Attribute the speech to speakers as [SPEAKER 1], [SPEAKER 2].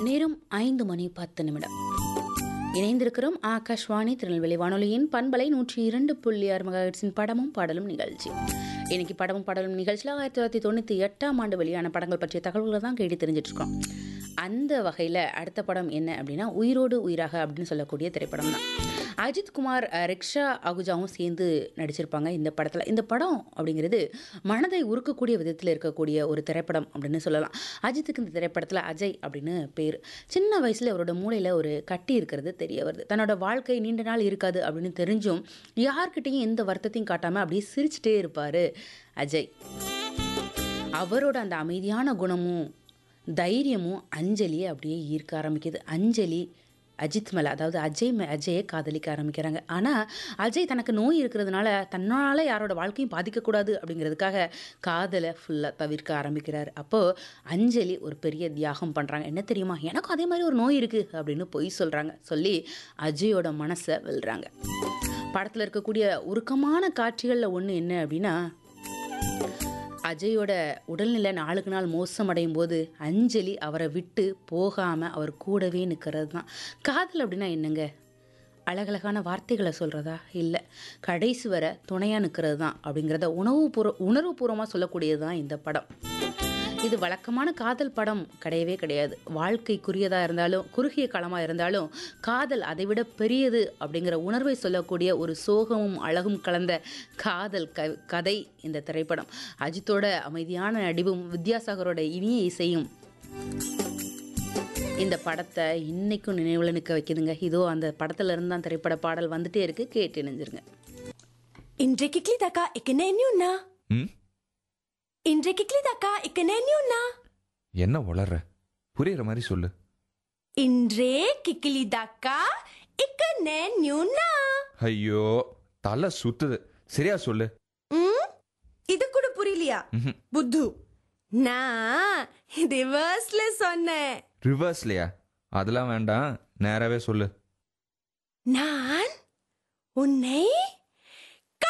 [SPEAKER 1] நேரம் ஐந்து மணி பத்து நிமிடம் இணைந்திருக்கிறோம் ஆகாஷ்வாணி திருநெல்வேலி வானொலியின் பண்பலை நூற்றி இரண்டு புள்ளி ஆறு மெகாஹெர்ட்ஸின் படமும் பாடலும் நிகழ்ச்சி இன்னைக்கு படமும் பாடலும் நிகழ்ச்சியில் ஆயிரத்தி தொள்ளாயிரத்தி தொண்ணூற்றி எட்டாம் ஆண்டு வெளியான படங்கள் பற்றிய தகவல்களை தான் கேட்டு தெரிஞ்சிட்டு இருக்கோம் அந்த வகையில் அடுத்த படம் என்ன அப்படின்னா உயிரோடு உயிராக அப்படின்னு சொல்லக்கூடிய திரைப்படம் தான் அஜித் குமார் அஹ், ரிக்ஷா அகுஜாவும் சேர்ந்து நடிச்சிருப்பாங்க இந்த படத்தில் இந்த படம் அப்படிங்கிறது மனதை உருக்கக்கூடிய விதத்தில் இருக்கக்கூடிய ஒரு திரைப்படம் அப்படின்னு சொல்லலாம் அஜித்துக்கு இந்த திரைப்படத்தில் அஜய் அப்படின்னு பேர் சின்ன வயசில் அவரோட மூளையில் ஒரு கட்டி இருக்கிறது தெரிய வருது தன்னோட வாழ்க்கை நீண்ட நாள் இருக்காது அப்படின்னு தெரிஞ்சும் யார்கிட்டையும் எந்த வருத்தத்தையும் காட்டாமல் அப்படியே சிரிச்சிட்டே இருப்பார் அஜய் அவரோட அந்த அமைதியான குணமும் தைரியமும் அஞ்சலியை அப்படியே ஈர்க்க ஆரம்பிக்குது அஞ்சலி அஜித் மேலே அதாவது அஜய் மே அஜயை காதலிக்க ஆரம்பிக்கிறாங்க ஆனால் அஜய் தனக்கு நோய் இருக்கிறதுனால தன்னால் யாரோட வாழ்க்கையும் பாதிக்கக்கூடாது அப்படிங்கிறதுக்காக காதலை ஃபுல்லாக தவிர்க்க ஆரம்பிக்கிறார் அப்போது அஞ்சலி ஒரு பெரிய தியாகம் பண்ணுறாங்க என்ன தெரியுமா எனக்கும் அதே மாதிரி ஒரு நோய் இருக்குது அப்படின்னு பொய் சொல்கிறாங்க சொல்லி அஜயோட மனசை வெல்றாங்க படத்தில் இருக்கக்கூடிய உருக்கமான காட்சிகளில் ஒன்று என்ன அப்படின்னா அஜயோட உடல்நிலை நாளுக்கு நாள் மோசமடையும் போது அஞ்சலி அவரை விட்டு போகாமல் அவர் கூடவே நிற்கிறது தான் காதல் அப்படின்னா என்னங்க அழகழகான வார்த்தைகளை சொல்கிறதா இல்லை கடைசி வரை துணையாக நிற்கிறது தான் அப்படிங்கிறத உணவுபூர்வ உணர்வுபூர்வமாக சொல்லக்கூடியது தான் இந்த படம் இது வழக்கமான காதல் படம் கிடையவே கிடையாது வாழ்க்கைக்குரியதாக இருந்தாலும் குறுகிய காலமாக இருந்தாலும் காதல் அதைவிட பெரியது அப்படிங்கிற உணர்வை சொல்லக்கூடிய ஒரு சோகமும் அழகும் கலந்த காதல் க கதை இந்த திரைப்படம் அஜித்தோட அமைதியான நடிவும் வித்யாசாகரோட இனிய இசையும் இந்த படத்தை இன்னைக்கும் நினைவில் நிற்க வைக்குதுங்க இதோ அந்த படத்துல இருந்து தான் திரைப்பட பாடல் வந்துட்டே இருக்கு கேட்டு இணைஞ்சிருங்க
[SPEAKER 2] இன்றைக்கு கிளிதாக்கா இக்கனே நியூனா
[SPEAKER 3] ம்
[SPEAKER 2] இன்றைக்கு கிளிதாக்கா இக்கனே நியூனா
[SPEAKER 3] என்ன வளர்ற புரியுற மாதிரி சொல்லு
[SPEAKER 2] இன்றே கிக்கிலிதாக்கா இக்கனே நியூனா
[SPEAKER 3] ஐயோ தலை சுத்துது சரியா சொல்லு
[SPEAKER 2] ம் இது கூட புரியலையா
[SPEAKER 3] ம்ஹும்.
[SPEAKER 2] புத்து நான் ரிவர்ஸ்ல சொன்னேன்
[SPEAKER 3] ரிவர்ஸ்லையா அதெல்லாம் வேண்டாம் நேராவே சொல்லு
[SPEAKER 2] நான் உன்னை